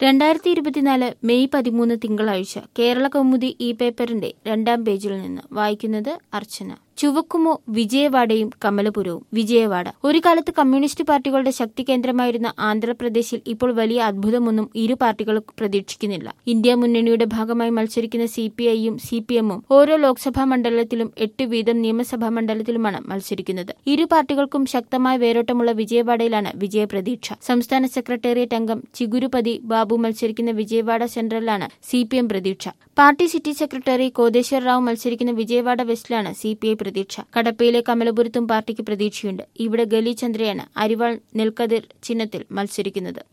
രണ്ടായിരത്തി ഇരുപത്തിനാല് മെയ് പതിമൂന്ന് തിങ്കളാഴ്ച കേരള കൗമുദി ഈ പേപ്പറിന്റെ രണ്ടാം പേജിൽ നിന്ന് വായിക്കുന്നത് അർച്ചന ചുവക്കുമോ വിജയവാഡയും കമലപുരവും വിജയവാഡ ഒരു കാലത്ത് കമ്മ്യൂണിസ്റ്റ് പാർട്ടികളുടെ ശക്തി കേന്ദ്രമായിരുന്ന ആന്ധ്രാപ്രദേശിൽ ഇപ്പോൾ വലിയ അത്ഭുതമൊന്നും ഇരു പാർട്ടികളും പ്രതീക്ഷിക്കുന്നില്ല ഇന്ത്യ മുന്നണിയുടെ ഭാഗമായി മത്സരിക്കുന്ന സി പി ഐയും സി പി എമ്മും ഓരോ ലോക്സഭാ മണ്ഡലത്തിലും എട്ട് വീതം നിയമസഭാ മണ്ഡലത്തിലുമാണ് മത്സരിക്കുന്നത് ഇരു പാർട്ടികൾക്കും ശക്തമായ വേരോട്ടമുള്ള വിജയവാഡയിലാണ് വിജയപ്രതീക്ഷ സംസ്ഥാന സെക്രട്ടേറിയറ്റ് അംഗം ചിഗുരുപതി ബാബു മത്സരിക്കുന്ന വിജയവാഡ സെൻട്രലിലാണ് സി പി എം പ്രതീക്ഷ party city secretary Koteswar Rao മത്സരിക്കുന്ന വിജയവാഡ വെസ്റ്റിലാണ് സി പി ഐ പ്രതീക്ഷ കടപ്പയിലെ കമലപുരത്തും പാർട്ടിക്ക് പ്രതീക്ഷയുണ്ട് ഇവിടെ ഗലി ചന്ദ്രയാണ് അരിവാൾ നെൽക്കതിർ ചിഹ്നത്തിൽ മത്സരിക്കുന്നത്